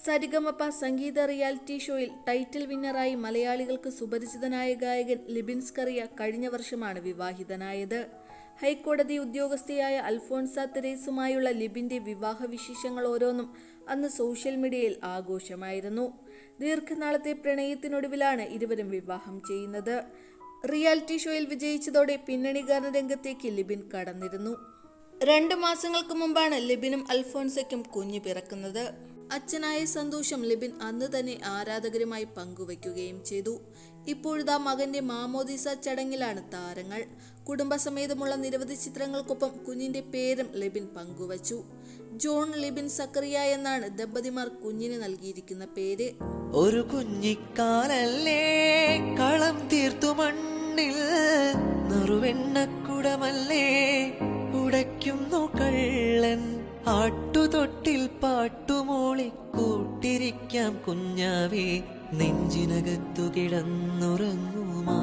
സരിഗമപ്പ സംഗീത റിയാലിറ്റി ഷോയിൽ ടൈറ്റിൽ വിന്നറായി മലയാളികൾക്ക് സുപരിചിതനായ ഗായകൻ ലിബിൻ സ്കറിയ കഴിഞ്ഞ വർഷമാണ് വിവാഹിതനായത് ഹൈക്കോടതി ഉദ്യോഗസ്ഥയായ അൽഫോൺസ തെരേസുമായുള്ള ലിബിന്റെ വിവാഹ വിശേഷങ്ങൾ ഓരോന്നും അന്ന് സോഷ്യൽ മീഡിയയിൽ ആഘോഷമായിരുന്നു ദീർഘനാളത്തെ പ്രണയത്തിനൊടുവിലാണ് ഇരുവരും വിവാഹം ചെയ്യുന്നത് റിയാലിറ്റി ഷോയിൽ വിജയിച്ചതോടെ പിന്നണി ഗാന രംഗത്തേക്ക് ലിബിൻ കടന്നിരുന്നു രണ്ട് മാസങ്ങൾക്ക് മുമ്പാണ് ലിബിനും അൽഫോൺസയ്ക്കും കുഞ്ഞ് പിറക്കുന്നത് അച്ഛനായ സന്തോഷം ലിബിൻ അന്ന് തന്നെ ആരാധകരുമായി പങ്കുവയ്ക്കുകയും ചെയ്തു ഇപ്പോഴിതാ മകന്റെ മാമോദിസ ചടങ്ങിലാണ് താരങ്ങൾ കുടുംബസമേതമുള്ള നിരവധി ചിത്രങ്ങൾക്കൊപ്പം കുഞ്ഞിന്റെ പേരും ലിബിൻ പങ്കുവച്ചു ജോൺ ലിബിൻ സക്കറിയ എന്നാണ് ദമ്പതിമാർ കുഞ്ഞിന് നൽകിയിരിക്കുന്ന പേര് ഒരു കുഞ്ഞിക്കാലല്ലേ കളം തീർത്തു മണ്ണിൽ നറുവെണ്ണക്കുടമല്ലേ ഉടയ്ക്കുന്നു കള്ളൻ ആട്ടുതൊട്ടിൽ പാട്ടുമോളി കൂട്ടിരിക്കാം കുഞ്ഞാവേ നെഞ്ചിനകത്തു കിടന്നുറങ്ങുമാ